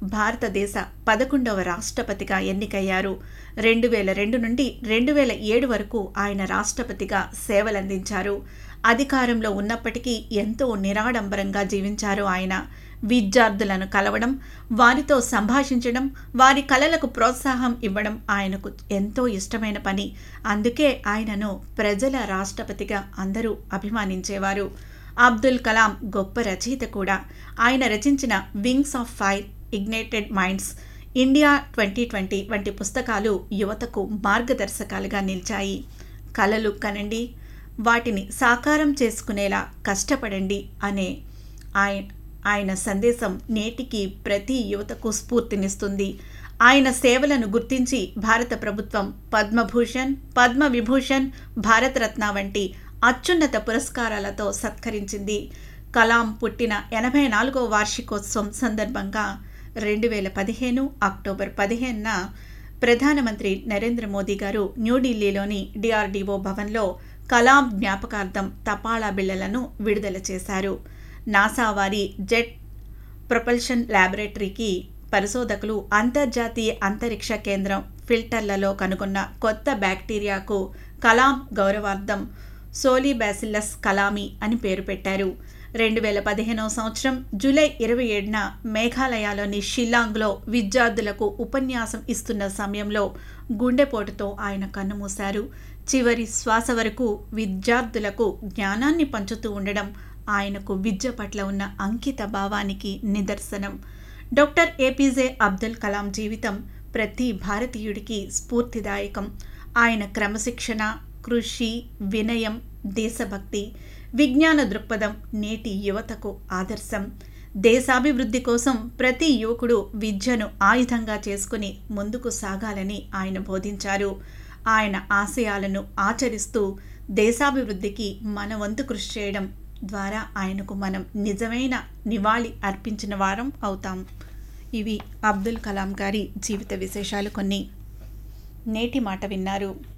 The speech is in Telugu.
భారతదేశ పదకొండవ రాష్ట్రపతిగా ఎన్నికయ్యారు రెండు వేల రెండు నుండి రెండు వేల ఏడు వరకు ఆయన రాష్ట్రపతిగా సేవలందించారు అధికారంలో ఉన్నప్పటికీ ఎంతో నిరాడంబరంగా జీవించారు ఆయన విద్యార్థులను కలవడం వారితో సంభాషించడం వారి కళలకు ప్రోత్సాహం ఇవ్వడం ఆయనకు ఎంతో ఇష్టమైన పని అందుకే ఆయనను ప్రజల రాష్ట్రపతిగా అందరూ అభిమానించేవారు అబ్దుల్ కలాం గొప్ప రచయిత కూడా ఆయన రచించిన wings of fire ignited minds India twenty twenty వంటి పుస్తకాలు యువతకు మార్గదర్శకాలుగా నిలిచాయి కలలు కనండి వాటిని సాకారం చేసుకునేలా కష్టపడండి అనే ఆయన ఆయన సందేశం నేటికి ప్రతి యువతకు స్ఫూర్తినిస్తుంది ఆయన సేవలను గుర్తించి భారత ప్రభుత్వం పద్మభూషణ్ పద్మవిభూషణ్ భారతరత్న వంటి అత్యున్నత పురస్కారాలతో సత్కరించింది కలాం పుట్టిన ఎనభై నాలుగో వార్షికోత్సవం సందర్భంగా రెండు వేల పదిహేను అక్టోబర్ పదిహేనున ప్రధానమంత్రి నరేంద్ర మోదీ గారు న్యూఢిల్లీలోని డిఆర్డీఓ భవన్లో కలాం జ్ఞాపకార్థం తపాలా బిళ్లలను విడుదల చేశారు నాసా వారి జెట్ ప్రొపల్షన్ ల్యాబొరేటరీకి పరిశోధకులు అంతర్జాతీయ అంతరిక్ష కేంద్రం ఫిల్టర్లలో కనుగొన్న కొత్త బ్యాక్టీరియాకు కలాం గౌరవార్థం సోలిబాసిల్లస్ కలామి అని పేరు పెట్టారు రెండు వేల పదిహేనవ సంవత్సరం జూలై ఇరవై ఏడున మేఘాలయలోని షిల్లాంగ్లో విద్యార్థులకు ఉపన్యాసం ఇస్తున్న సమయంలో గుండెపోటుతో ఆయన కన్నుమూశారు చివరి శ్వాస వరకు విద్యార్థులకు జ్ఞానాన్ని పంచుతూ ఉండడం ఆయనకు విద్య పట్ల ఉన్న అంకిత భావానికి నిదర్శనం డాక్టర్ ఏపీజే అబ్దుల్ కలాం జీవితం ప్రతి భారతీయుడికి స్ఫూర్తిదాయకం ఆయన క్రమశిక్షణ కృషి వినయం దేశభక్తి విజ్ఞాన దృక్పథం నేటి యువతకు ఆదర్శం దేశాభివృద్ధి కోసం ప్రతి యువకుడు విద్యను ఆయుధంగా చేసుకుని ముందుకు సాగాలని ఆయన బోధించారు ఆయన ఆశయాలను ఆచరిస్తూ దేశాభివృద్ధికి మన వంతు కృషి చేయడం ద్వారా ఆయనకు మనం నిజమైన నివాళి అర్పించిన వారం అవుతాం ఇవి అబ్దుల్ కలాం గారి జీవిత విశేషాలు కొన్ని నేటి మాట విన్నారు